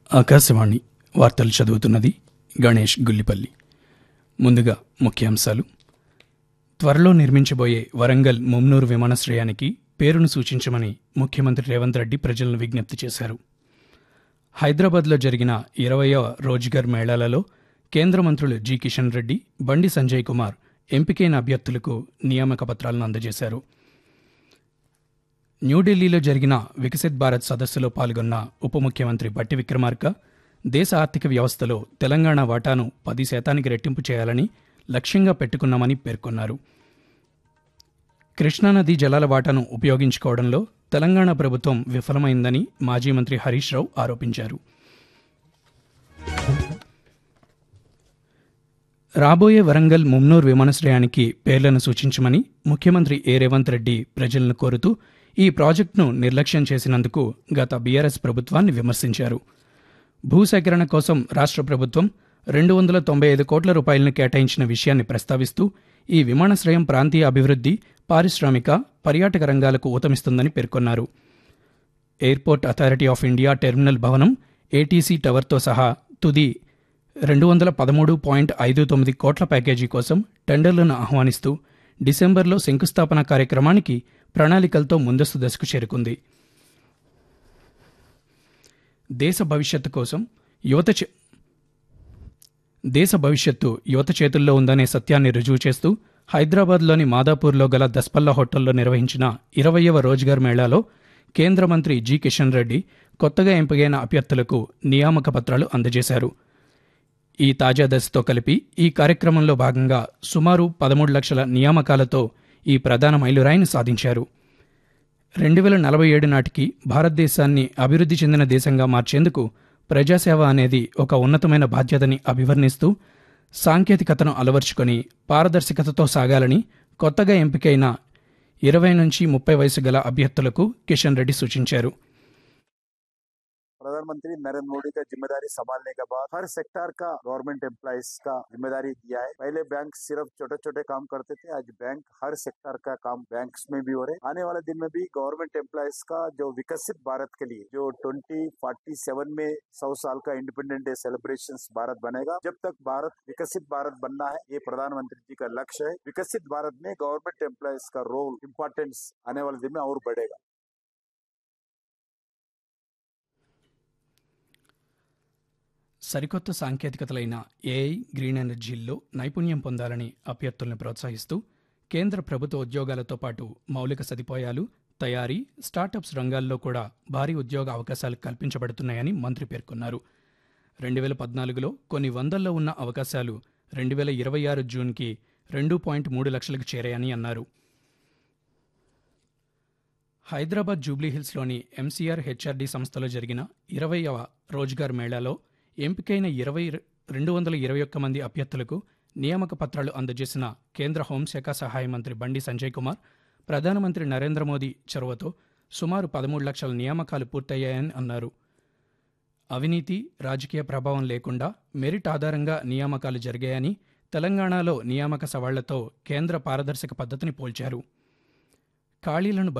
ఆకాశవాణి వార్తలు చదువుతున్నది గణేష్ గుల్లిపల్లి ముందుగా ముఖ్యాంశాలు త్వరలో నిర్మించబోయే వరంగల్ ముమ్నూరు విమానాశ్రయానికి పేరును సూచించమని ముఖ్యమంత్రి రేవంత్ రెడ్డి ప్రజలను విజ్ఞప్తి చేశారు హైదరాబాద్లో జరిగిన ఇరవయవ రోజ్గర్ మేళాలలో కేంద్ర మంత్రులు జి కిషన్ రెడ్డి బండి సంజయ్ కుమార్ ఎంపికైన అభ్యర్థులకు నియామక పత్రాలను అందజేశారు న్యూఢిల్లీలో జరిగిన వికసిత్ భారత్ సదస్సులో పాల్గొన్న ఉప ముఖ్యమంత్రి బట్టి విక్రమార్క దేశ ఆర్థిక వ్యవస్థలో తెలంగాణ వాటాను పది శాతానికి రెట్టింపు చేయాలని లక్ష్యంగా పెట్టుకున్నామని పేర్కొన్నారు కృష్ణానదీ జలాల వాటాను ఉపయోగించుకోవడంలో తెలంగాణ ప్రభుత్వం విఫలమైందని మాజీ మంత్రి హరీష్ రావు ఆరోపించారు రాబోయే వరంగల్ ముమ్నూర్ విమానాశ్రయానికి పేర్లను సూచించమని ముఖ్యమంత్రి ఏ రేవంత్ రెడ్డి ప్రజలను కోరుతూ ఈ ప్రాజెక్టును నిర్లక్ష్యం చేసినందుకు గత బీఆర్ఎస్ ప్రభుత్వాన్ని విమర్శించారు భూసేకరణ కోసం రాష్ట్ర ప్రభుత్వం రెండు వందల తొంభై ఐదు కోట్ల రూపాయలను కేటాయించిన విషయాన్ని ప్రస్తావిస్తూ ఈ విమానాశ్రయం ప్రాంతీయ అభివృద్ధి పారిశ్రామిక పర్యాటక రంగాలకు ఊతమిస్తుందని పేర్కొన్నారు airport authority of India terminal భవనం ఏటీసీ టవర్తో సహా తుది రెండు వందల పదమూడు పాయింట్ ఐదు తొమ్మిది కోట్ల ప్యాకేజీ కోసం టెండర్లను ఆహ్వానిస్తూ డిసెంబర్లో శంకుస్థాపన కార్యక్రమానికి ప్రణాళికలతో ముందస్తు దశకు చేరుకుంది దేశ భవిష్యత్తు కోసం యువత చే- దేశ భవిష్యత్తు యువత చేతుల్లో ఉందనే సత్యాన్ని రుజువు చేస్తూ హైదరాబాద్లోని మాదాపూర్లో గల దస్పల్లా హోటల్లో నిర్వహించిన ఇరవయవ రోజ్గార్ మేళాలో కేంద్ర మంత్రి జి కిషన్ రెడ్డి కొత్తగా ఎంపికైన అభ్యర్థులకు నియామక పత్రాలు అందజేశారు ఈ తాజా దశతో కలిపి ఈ కార్యక్రమంలో భాగంగా సుమారు పదమూడు లక్షల నియామకాలతో ఈ ప్రధాన మైలురాయిని సాధించారు రెండు వేల నలభై ఏడు నాటికి భారతదేశాన్ని అభివృద్ధి చెందిన దేశంగా మార్చేందుకు ప్రజాసేవ అనేది ఒక ఉన్నతమైన బాధ్యతని అభివర్ణిస్తూ సాంకేతికతను అలవర్చుకొని పారదర్శకతతో సాగాలని కొత్తగా ఎంపికైన ఇరవై నుంచి ముప్పై వయసు గల అభ్యర్థులకు కిషన్ రెడ్డి సూచించారు प्रधानमंत्री नरेंद्र मोदी का जिम्मेदारी संभालने के बाद हर सेक्टर का गवर्नमेंट एम्प्लॉइज का जिम्मेदारी दिया है पहले बैंक सिर्फ छोटे छोटे काम करते थे आज बैंक हर सेक्टर का काम बैंक्स में भी हो रहे आने वाले दिन में भी गवर्नमेंट एम्प्लॉइज का जो विकसित भारत के लिए जो ट्वेंटी फोर्टी सेवन में सौ साल का इंडिपेंडेंट डे सेलिब्रेशन भारत बनेगा जब तक भारत विकसित भारत बनना है ये प्रधानमंत्री जी का लक्ष्य है विकसित भारत में गवर्नमेंट एम्प्लॉइज का रोल इम्पोर्टेंस आने वाले दिन में और बढ़ेगा సరికొత్త సాంకేతికతలైన ఏఐ గ్రీన్ ఎనర్జీల్లో నైపుణ్యం పొందాలని అభ్యర్థులను ప్రోత్సహిస్తూ కేంద్ర ప్రభుత్వ ఉద్యోగాలతో పాటు మౌలిక సదుపాయాలు తయారీ స్టార్టప్స్ రంగాల్లో కూడా భారీ ఉద్యోగ అవకాశాలు కల్పించబడుతున్నాయని మంత్రి పేర్కొన్నారు రెండు వేల పద్నాలుగులో కొన్ని వందల్లో ఉన్న అవకాశాలు రెండు వేల ఇరవై ఆరు జూన్కి రెండు పాయింట్ మూడు లక్షలకు చేరాయని అన్నారు హైదరాబాద్ జూబ్లీహిల్స్లోని ఎంసీఆర్ హెచ్ఆర్డీ సంస్థలో జరిగిన ఇరవైవ రోజ్గార్ మేళాలో ఎంపికైన ఇరవై రెండు వందల ఇరవై ఒక్క మంది అభ్యర్థులకు నియామక పత్రాలు అందజేసిన కేంద్ర హోంశాఖ సహాయ మంత్రి బండి సంజయ్ కుమార్ ప్రధానమంత్రి నరేంద్ర మోదీ చొరవతో సుమారు పదమూడు లక్షల నియామకాలు పూర్తయ్యాయని అన్నారు అవినీతి రాజకీయ ప్రభావం లేకుండా మెరిట్ ఆధారంగా నియామకాలు జరిగాయని తెలంగాణలో నియామక సవాళ్లతో కేంద్ర పారదర్శక పద్ధతిని పోల్చారు ఖాళీలను